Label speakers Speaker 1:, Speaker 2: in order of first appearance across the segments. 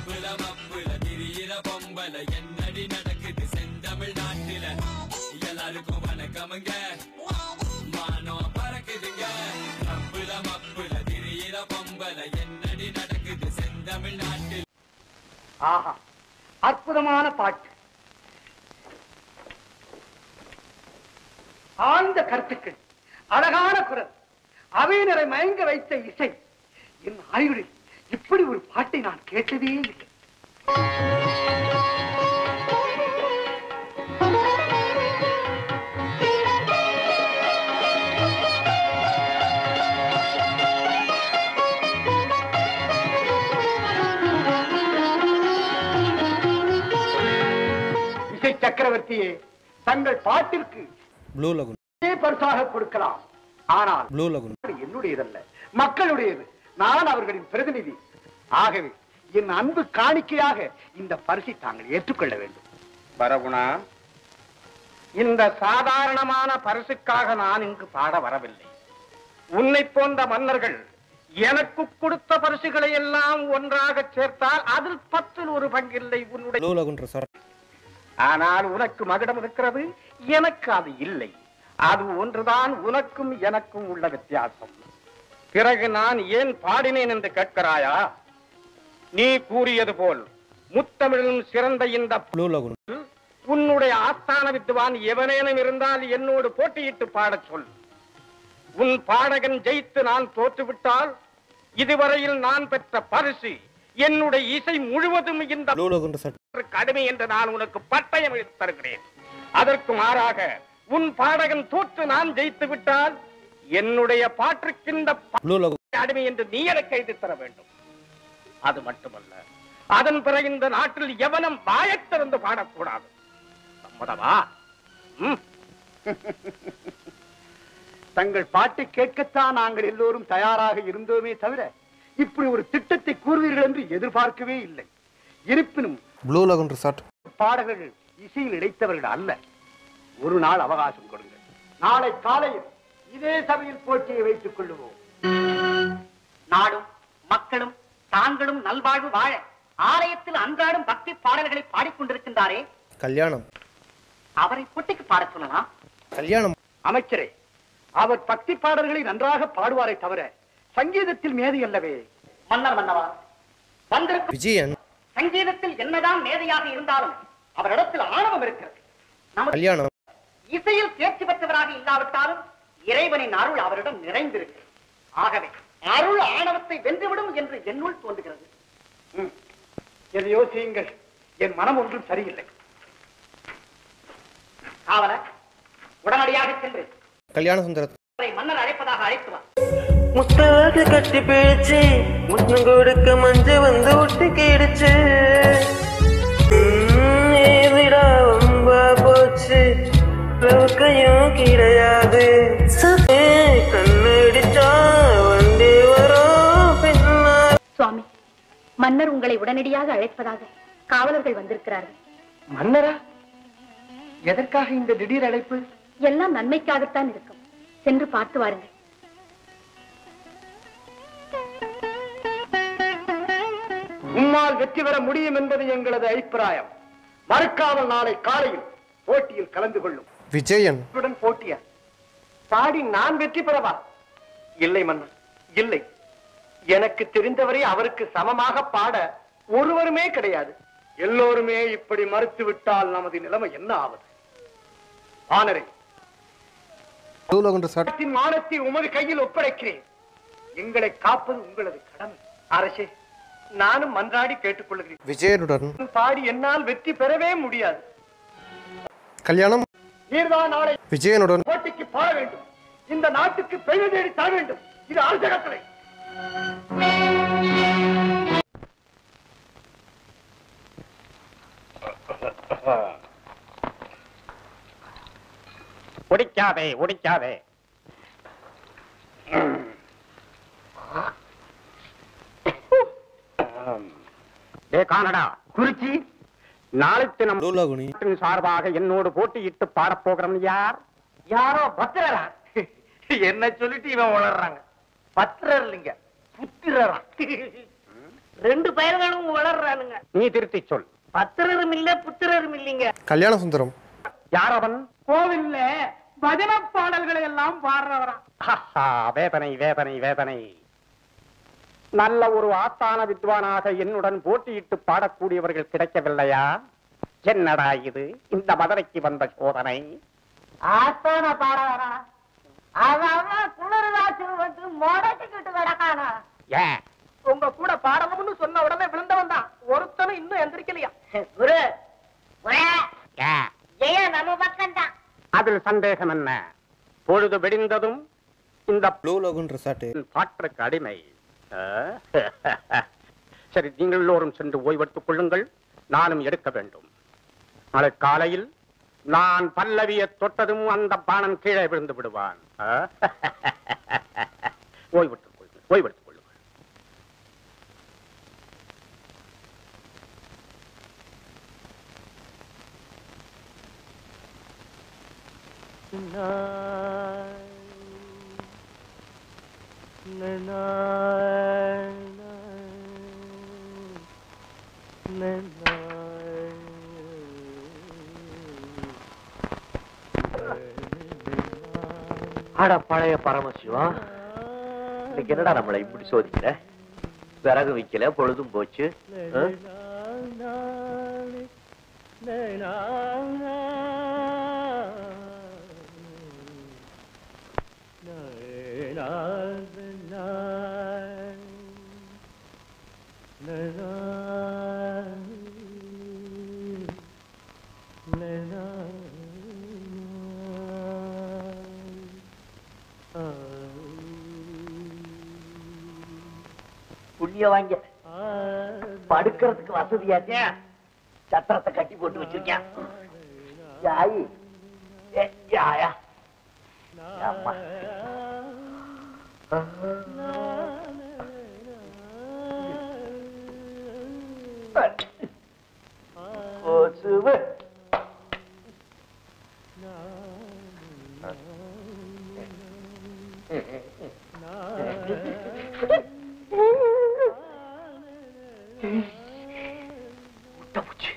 Speaker 1: மப்புல மப்புல திரியிற பொம்பல என்னடி நடக்குது செந்தமிழ் நாட்டுல எல்லாருக்கும் வணக்கமுங்க மானம் பறக்குதுங்க மப்புல மப்புல திரியிற பொம்பல என்னடி நடக்குது செந்தமிழ் நாட்டுல
Speaker 2: ஆஹா அற்புதமான பாட்டு ஆழ்ந்த கருத்துக்கள் அழகான குரல் அவையினரை மயங்க வைத்த இசை என் ஆயுளில் இப்படி ஒரு பாட்டை நான் கேட்டதே இல்லை இசை சக்கரவர்த்தியே தங்கள் பாட்டிற்கு
Speaker 3: ப்ளூ லகுன்
Speaker 2: இதே பரிசாக கொடுக்கலாம் ஆனால்
Speaker 3: ப்ளூ லகுன்
Speaker 2: அது என்னுடையதல்ல மக்களுடையது நான் அவர்களின் பிரதிநிதி ஆகவே என் அன்பு காணிக்கையாக இந்த பரிசை தாங்கள் ஏற்றுக்கொள்ள வேண்டும்
Speaker 4: பரகுணா இந்த சாதாரணமான பரிசுக்காக நான் இங்கு பாட வரவில்லை உன்னை போன்ற மன்னர்கள் எனக்கு கொடுத்த பரிசுகளை எல்லாம் ஒன்றாக சேர்த்தால் அதில் பத்தில் ஒரு பங்கில்லை உன்னுடைய
Speaker 3: ப்ளூ லகுன் ரெசார்ட்
Speaker 4: ஆனால் உனக்கு மகுடம் இருக்கிறது எனக்கு அது இல்லை அது ஒன்றுதான் உனக்கும் எனக்கும் உள்ள வித்தியாசம் பிறகு நான் ஏன் பாடினேன் என்று கேட்கிறாயா நீ கூறியது போல் முத்தமிழும் சிறந்த இந்த
Speaker 3: ப்ளூ லகுன்
Speaker 4: உன்னுடைய ஆஸ்தான வித்துவான் எவனேனும் இருந்தால் என்னோடு போட்டியிட்டு பாடச் சொல் உன் பாடகன் ஜெயித்து நான் தோற்றுவிட்டால் இதுவரையில் நான் பெற்ற பரிசு என்னுடைய இசை முழுவதும் இந்த
Speaker 3: ப்ளூ லகுன் ரெசார்ட்
Speaker 4: கடுமை என்று நான் உனக்கு பட்டயம் எடுத்து தருகிறேன் அதற்கு மாறாக உன் பாடகன் தோற்று நான் ஜெயித்து விட்டால் என்னுடைய பாட்டுக்கு இந்த
Speaker 3: ப்ளூ லகுன்
Speaker 4: அடிமை என்று நீ எனக்கு எழுதி தர வேண்டும் அது மட்டுமல்ல அதன் பிறகு இந்த நாட்டில் எவனும் வாயத் திறந்து பாடக்கூடாது சம்மதமா ம்
Speaker 2: தங்கள் பாட்டை கேட்கத்தான் நாங்கள் எல்லோரும் தயாராக இருந்தோமே தவிர இப்படி ஒரு திட்டத்தை கூறுவீர்கள் என்று எதிர்பார்க்கவே இல்லை இருப்பினும்
Speaker 3: ப்ளூ லகுன் ரெசார்ட்
Speaker 2: பாடகர்கள் இசையில் இணைத்தவர்கள் அல்ல ஒரு நாள் அவகாசம் கொடுங்கள் நாளை காலையில் இதே சபையில் போட்டியை வைத்துக் கொள்ளுவோம்
Speaker 5: நாடும் மக்களும் தாங்களும் நல்வாழ்வு வாழ ஆலயத்தில் அன்றாடும் பக்தி பாடல்களை பாடிக்கொண்டிருக்கின்றாரே
Speaker 3: கல்யாணம்
Speaker 5: அவரை போட்டிக்கு பாடச் சொல்லலாம்
Speaker 3: கல்யாணம்
Speaker 2: அமைச்சரே அவர் பக்தி பாடல்களை நன்றாக பாடுவாரே தவிர சங்கீதத்தில் மேதை அல்லவே
Speaker 5: மன்னர் மன்னவா வந்திருக்கும்
Speaker 3: விஜயன்
Speaker 5: சங்கீதத்தில் என்னதான் மேதையாக இருந்தாலும் அவரிடத்தில் ஆணவம் இருக்கிறது நமது
Speaker 3: கல்யாணம்
Speaker 5: இசையில் தேர்ச்சி பெற்றவராக இல்லாவிட்டாலும் இறைவனின் அருள் அவரிடம் நிறைந்திருக்கு ஆகவே அருள் ஆணவத்தை வென்றுவிடும் என்று என்னுள் தோன்றுகிறது
Speaker 2: ம். எதையோ செய்யுங்கள் என் மனம் ஒன்றும் சரியில்லை
Speaker 5: காவலர் உடனடியாக சென்று
Speaker 3: கல்யாண சுந்தர
Speaker 5: அவரை மன்னர் அழைப்பதாக அழைத்து வா
Speaker 6: முத்தாக கட்டி பிடிச்சு முத்தம் கொடுக்க மஞ்ச வந்து ஒட்டி கிடுச்சு ஏவிடா வம்பா போச்சு லவுக்கையும் கிடையாது ஏ, கண்ணடிச்சா வண்டி வரும் பின்னா
Speaker 7: சுவாமி மன்னர் உங்களை உடனடியாக அழைப்பதாக காவலர்கள் வந்திருக்கிறார்கள்
Speaker 2: மன்னரா எதற்காக இந்த திடீர் அழைப்பு
Speaker 7: எல்லாம் நன்மைக்காகத்தான் இருக்கும் சென்று பார்த்து வாருங்கள்
Speaker 2: உம்மால் வெற்றி பெற முடியும் என்பது எங்களது அபிப்பிராயம் மறுக்காமல் நாளை காலையில் போட்டியில் கலந்து கொள்ளும்
Speaker 3: விஜயன்
Speaker 2: உடன் போட்டியா பாடி நான் வெற்றி பெறவா இல்லை மன்னர் இல்லை எனக்கு தெரிந்தவரை அவருக்கு சமமாக பாட ஒருவருமே கிடையாது எல்லோருமே இப்படி மறுத்து விட்டால் நமது நிலைமை என்ன ஆவது ஆனரே
Speaker 3: ப்ளூ லகுன் ரெசார்ட்
Speaker 2: நாட்டின் மானத்தை உமது கையில் ஒப்படைக்கிறேன் எங்களை காப்பது உங்களது கடமை அரசே நானும் மன்றாடி கேட்டுக்கொள்கிறேன்
Speaker 3: விஜயனுடன்
Speaker 2: பாடி என்னால் வெற்றி பெறவே முடியாது
Speaker 3: கல்யாணம்
Speaker 2: நீர்தான் நாளை
Speaker 3: விஜயனுடன்
Speaker 2: போட்டிக்கு பாட வேண்டும் இந்த நாட்டுக்கு பெருமை தேடி தர வேண்டும் இது அரச கட்டளை
Speaker 4: ஒடிக்காதே ஒடிக்காதே ஏ கானடா குறிச்சி நாளைக்கு நம்
Speaker 3: ப்ளூ லகுனி
Speaker 4: நாட்டின் சார்பாக என்னோடு போட்டியிட்டு பாடப் போகிறோம் யார்
Speaker 2: யாரோ பத்திரரா என்ன சொல்லிட்டு இவன் வளர்றாங்க பத்திரர் இல்லைங்க புத்திரரா
Speaker 5: ரெண்டு பயல்களும் வளர்றானுங்க
Speaker 4: நீ திருத்தி சொல்
Speaker 5: பத்திரரும் இல்ல புத்திரரும் இல்லைங்க
Speaker 3: கல்யாண சுந்தரம்
Speaker 4: யார் அவன்
Speaker 5: கோவில்ல பஜன பாடல்களை எல்லாம் பாடுறவரா
Speaker 4: ஹஹா, வேதனை வேதனை வேதனை நல்ல ஒரு ஆஸ்தான வித்வானாக என்னுடன் போட்டியிட்டு பாடக்கூடியவர்கள் கிடைக்கவில்லையா என்னடா இது இந்த மதுரைக்கு வந்த சோதனை
Speaker 5: ஆஸ்தான பாடவரா அவன் குளிர்காற்று வந்து முடக்கிக்கிட்டு கிடக்கானா
Speaker 4: ஏன்
Speaker 5: உங்க கூட பாடணும்னு சொன்ன உடனே விழுந்தவன் தான் ஒருத்தனும் இன்னும் எந்திரிக்கலையா குரு
Speaker 4: ஏன்
Speaker 5: ஜெய நம்ம பக்கம் தான்
Speaker 4: அதில் சந்தேகம் என்ன பொழுது வெடிந்ததும் இந்த
Speaker 3: ப்ளூ லோகன் ரெசார்ட்
Speaker 4: பாட்டுக்கு அடிமை ஆ? சரி நீங்கள் எல்லோரும் சென்று ஓய்வெடுத்துக் கொள்ளுங்கள் நானும் எடுக்க வேண்டும் நாளை காலையில் நான் பல்லவியை தொட்டதும் அந்த பாணன் கீழே விழுந்து விடுவான் ஆ? ஓய்வெடுத்துக் கொள்ளுங்கள் ஓய்வெடுத்துக் கொள்ளுங்கள்
Speaker 8: அட பழைய பரமசிவம் இன்னைக்கு என்னடா நம்மளை இப்படி சோதிக்கிற விறகு வைக்கல பொழுதும் போச்சு ஆ? புள்ளிய வாங்க படுக்கிறதுக்கு வசதியாச்சே சத்திரத்தை கட்டி போட்டு வச்சிருக்கேன் யாயி ஏ, யாயா அம்மா கொசுவு முட்டை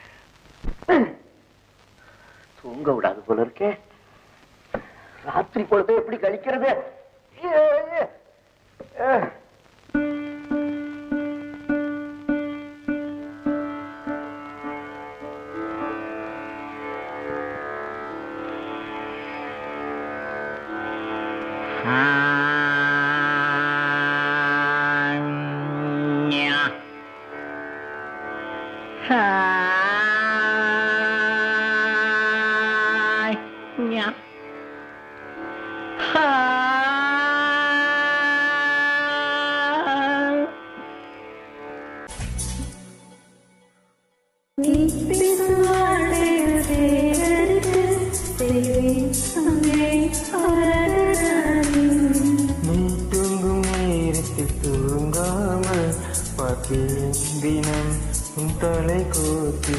Speaker 8: தூங்க விடாது போல இருக்கே ராத்திரி பொழுது எப்படி கழிக்கிறது ஏ, ஏ, ஏ.
Speaker 6: தூங்கும் நேரத்தில் தூங்காமல் பார்த்தேன் தினம் உன் தலை கோத்தி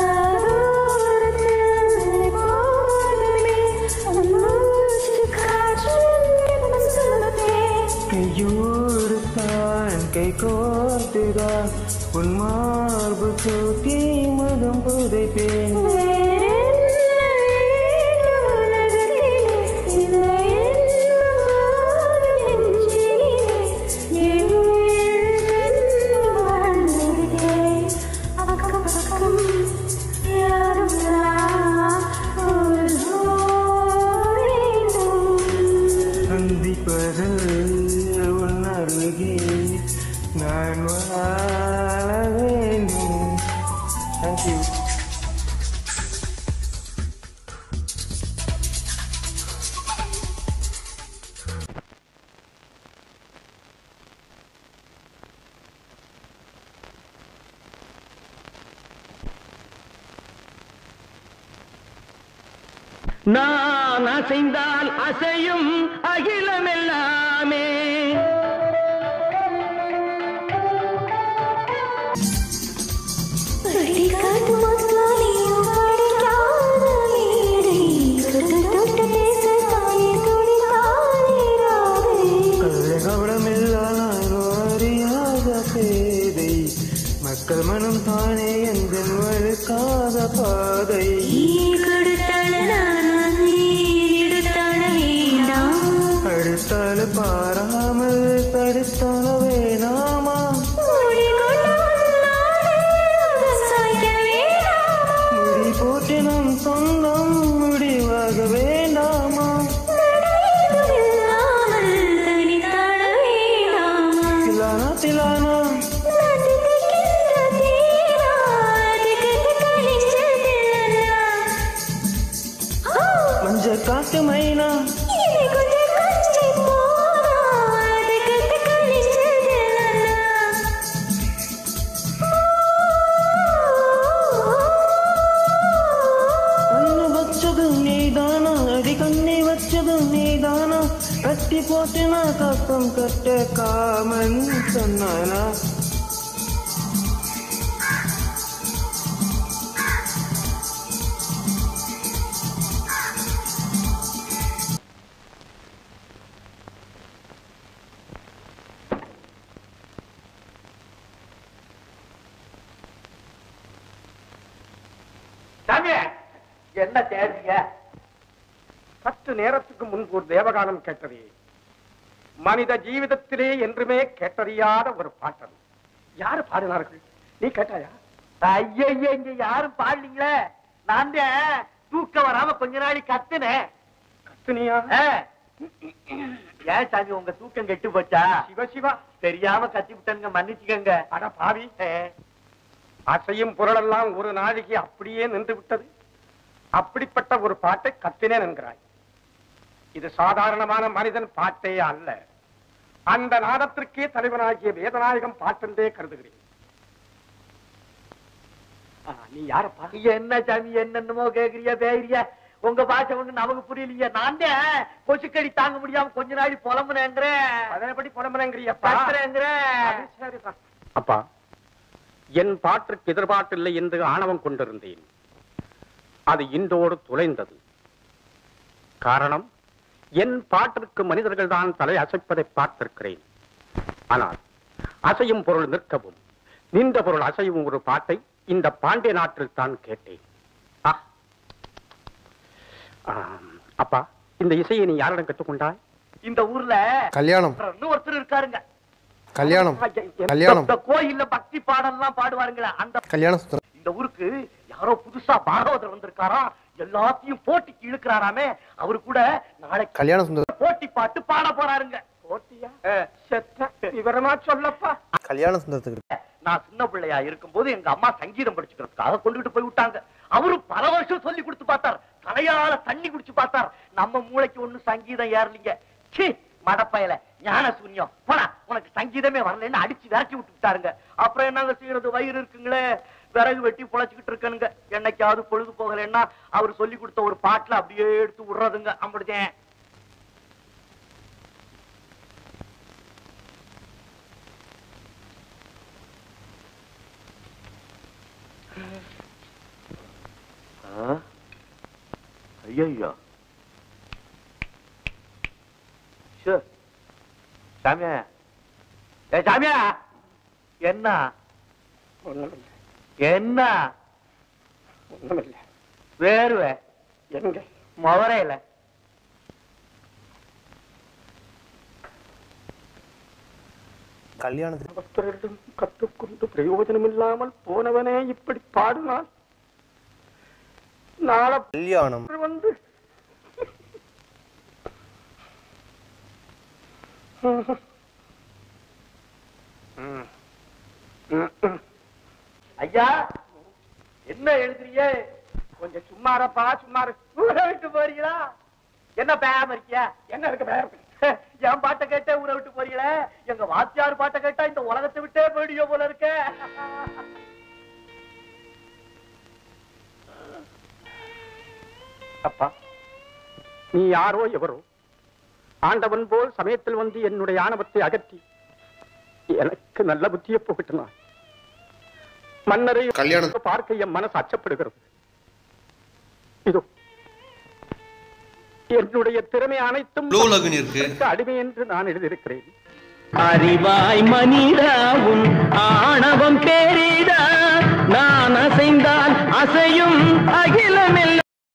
Speaker 6: கையோடு தான் கை கோர்த்துதான் உன் மார்பு சூட்டி மதம் புதைப்பேன் சந்திப்பதில் உன் அருகே நான் வாழ வேண்டும் தேங்க்யூ
Speaker 2: நான் அசைந்தால் அசையும் அகிலமெல்லாமே
Speaker 6: கவனமில்லா அறியாத பேதை மக்கள் மனம் தானே எந்த வழுக்காத பாதை அடுத்தால பாராமல் தடுத்தால வேணாமா முடி போட்டு நம் சொந்தம் முடிவாக வேண்டாமா திலானா திலானா மஞ்ச காட்டு மைனா கண்ணு வச்சது நீதானா அடி கண்ணி வச்சது நீதானா கட்டி போட்டு நான் கப்பம் கட்ட காமன் சொன்னானா
Speaker 4: சாமி என்ன தேடிங்க சற்று நேரத்துக்கு முன்பு ஒரு தேவகானம் கேட்டதே மனித ஜீவிதத்திலே என்றுமே கேட்டறியாத ஒரு பாட்டது யாரு பாடினார்கள் நீ கேட்டாயா
Speaker 2: ஐயா இங்க யாரும் பாடலீங்களே நான் தான் தூக்கம் வராம கொஞ்ச நாளை கத்துனேன்
Speaker 4: கத்துனியா
Speaker 2: ஆ. ஏன் சாமி உங்க தூக்கம் கெட்டு போச்சா
Speaker 4: சிவ சிவா
Speaker 2: தெரியாம கத்தி விட்டனுங்க மன்னிச்சுக்கங்க
Speaker 4: அட பாவி அசையும் பொருளெல்லாம் ஒரு நாளைக்கு அப்படியே நின்று விட்டது அப்படிப்பட்ட ஒரு பாட்டை கத்தினேன் என்கிறாய் இது சாதாரணமான மனிதன் பாட்டே அல்ல அந்த நாதத்திற்கே தலைவனாகிய வேதநாயகம் பாட்டென்றே கருதுகிறேன் ஆ, நீ யாரப்பா
Speaker 2: என்ன சாமி என்னென்னமோ கேக்குறியா பேரியா உங்க பாஷை ஒண்ணு நமக்கு புரியலையா நான் தான் கொசுக்கடி தாங்க முடியாம கொஞ்ச நாளை புலம்புனேங்கிறேன்
Speaker 4: அதன்படி புலம்புறேங்கிறியப்பா
Speaker 2: கத்துறேங்கிறேன்
Speaker 4: சரிதான் அப்பா என் பாட்டிற்கு எதிர்பார்ப்பில்லை என்று ஆணவம் கொண்டிருந்தேன் அது இன்றோடு துளைந்தது காரணம் என் பாட்டிற்கு மனிதர்கள் தான் தலை அசைப்பதை பார்த்திருக்கிறேன் ஆனால் அசையும் பொருள் நிற்கவும் நின்ற பொருள் அசையும் ஒரு பாட்டை இந்த பாண்டிய நாட்டில் தான் கேட்டேன் ஆ. ஆம். அப்பா இந்த இசையை நீ யாரிடம் கற்றுக்கொண்டாய்
Speaker 2: இந்த ஊர்ல
Speaker 3: கல்யாணம்
Speaker 2: இன்னும் ஒருத்தர் இருக்காருங்க
Speaker 3: கல்யாணம் கல்யாணம்
Speaker 2: இந்த கோயில்ல பக்தி பாடல்லாம் பாடுவாருங்களே அந்த
Speaker 3: கல்யாண சுந்தரம்
Speaker 2: இந்த ஊருக்கு யாரோ புதுசா பாகவதர் வந்திருக்காராம் எல்லாத்தையும் போட்டிக்கு இழுக்கிறாராமே அவரு கூட நாளைக்கு
Speaker 3: கல்யாண சுந்தரம்
Speaker 2: போட்டி பாட்டு பாட போறாருங்க போட்டியா
Speaker 4: விவரமா சொல்லப்பா
Speaker 3: கல்யாண சுந்தரத்துக்கு
Speaker 2: நான் சின்ன பிள்ளையா இருக்கும்போது எங்க அம்மா சங்கீதம் படிச்சுக்கிறதுக்காக கொண்டுகிட்டு போய் விட்டாங்க அவரு பல வருஷம் சொல்லி கொடுத்து பார்த்தார் தலையால தண்ணி குடிச்சு பார்த்தார் நம்ம மூளைக்கு ஒண்ணும் சங்கீதம் ஏறலீங்க ச்சீ மடப்பயல ஞான சூன்யம் போடா உனக்கு சங்கீதமே வரலன்னு அடிச்சு விரட்டி விட்டு விட்டாருங்க அப்புறம் என்னங்க செய்யறது வயிறு இருக்குங்களே விறகு வெட்டி பொழைச்சுக்கிட்டு இருக்கனுங்க என்னைக்காவது பொழுது போகலைன்னா அவர் சொல்லி கொடுத்த ஒரு பாட்டுல அப்படியே எடுத்து விடுறதுங்க அப்படித்தேன்
Speaker 8: ஐயோ சாமியா
Speaker 2: ஏ சாமியா என்ன
Speaker 4: ஒண்ணுமில்லை
Speaker 2: என்ன
Speaker 4: ஒண்ணுமில்லை
Speaker 2: வேர்வை
Speaker 4: எங்க
Speaker 2: முவரையில
Speaker 3: கல்யாணத்துக்கு
Speaker 4: பக்தர்களிடம் கற்றுக்கொண்டு பிரயோஜனம் இல்லாமல் போனவனே இப்படி பாடினான் நாளை
Speaker 3: கல்யாணம்
Speaker 4: வந்து ம். ம், ம்.
Speaker 2: ஐயா என்ன எழுதுறியே
Speaker 4: கொஞ்சம் சும்மா இருப்பா சும்மா இரு.
Speaker 2: ஊரை விட்டு போறீங்களா என்ன பேயாம இருக்கியா
Speaker 4: என்ன இருக்கு பயம்
Speaker 2: என் பாட்டை கேட்டே ஊரை விட்டு போறீங்களே எங்க வாத்தியார் பாட்டை கேட்டா இந்த உலகத்தை விட்டே போயிடுயோ போல இருக்க
Speaker 4: அப்பா நீ யாரோ எவரோ ஆண்டவன் போல் சமயத்தில் வந்து என்னுடைய ஆணவத்தை அகற்றி எனக்கு நல்ல புத்தியை புகட்டினான் மன்னரை
Speaker 3: கல்யாணம்.
Speaker 4: பார்க்க என் மனசு அச்சப்படுகிறது இதோ என்னுடைய திறமை அனைத்தும்
Speaker 3: ப்ளூ லகுன் இருக்கு
Speaker 4: அடிமை என்று நான் எழுதியிருக்கிறேன்
Speaker 6: அறிவாய் மனிதாவும் ஆணவம் பெரிதா அலையும் அகிலமெல்லாம்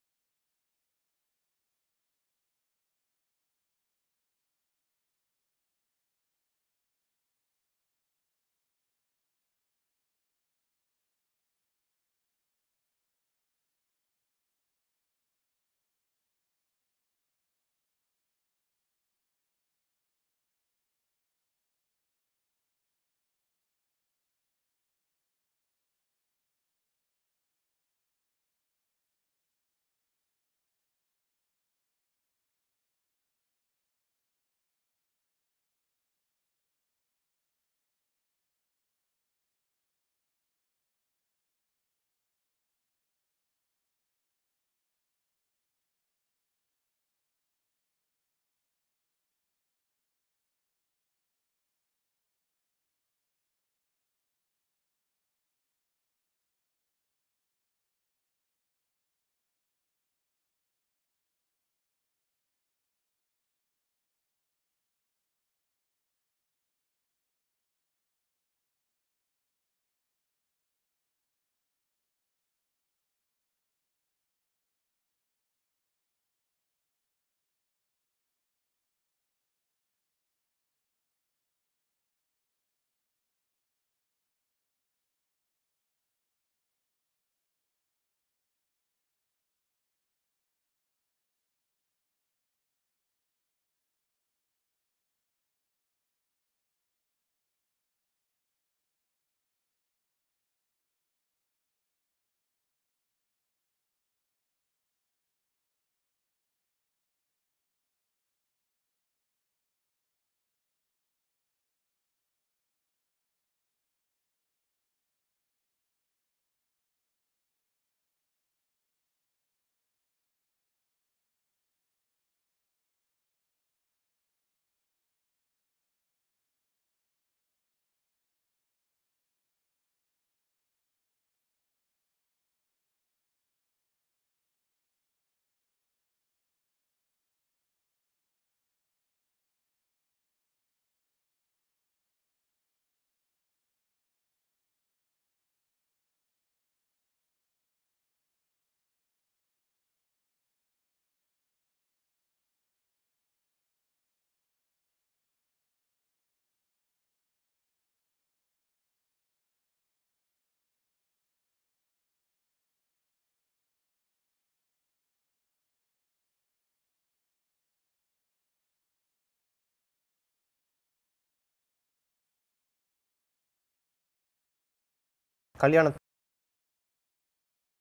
Speaker 3: கல்யாணம்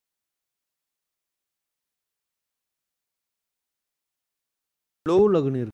Speaker 3: லோ லகுன்னு இருக்கு